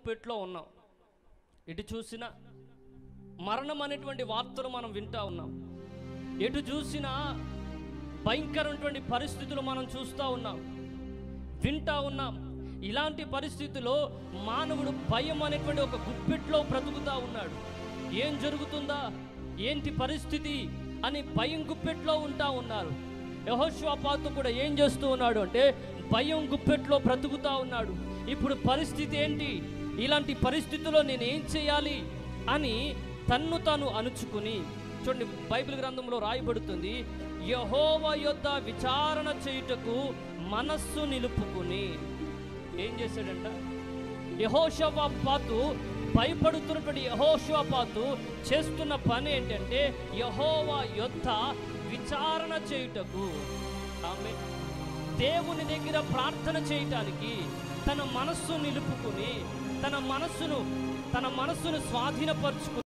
గుప్పెట్లో ఉన్నాం ఎటు చూసినా మరణం అనేటువంటి వార్తలు మనం వింటా ఉన్నాం ఎటు చూసినా భయంకరమైనటువంటి పరిస్థితులు మనం చూస్తూ ఉన్నాం వింటా ఉన్నాం ఇలాంటి పరిస్థితిలో మానవుడు భయం అనేటువంటి ఒక గుప్పెట్లో బ్రతుకుతా ఉన్నాడు ఏం జరుగుతుందా ఏంటి పరిస్థితి అని భయం గుప్పెట్లో ఉంటా ఉన్నారు యహోశ్వాపాతు కూడా ఏం చేస్తూ ఉన్నాడు అంటే భయం గుప్పెట్లో బ్రతుకుతా ఉన్నాడు ఇప్పుడు పరిస్థితి ఏంటి ఇలాంటి పరిస్థితిలో నేను ఏం చేయాలి అని తన్ను తాను అణుచుకుని చూడండి బైబిల్ గ్రంథంలో రాయబడుతుంది యహోవ యొద్ద విచారణ చేయుటకు మనస్సు నిలుపుకుని ఏం చేశాడంట యహోషపాతు భయపడుతున్నటువంటి యహోషపాతు చేస్తున్న పని ఏంటంటే యహోవా యొద్ద విచారణ చేయుటకు ఆమె దేవుని దగ్గర ప్రార్థన చేయటానికి తన మనస్సు నిలుపుకుని తన మనస్సును తన మనస్సును స్వాధీనపరుచుకుని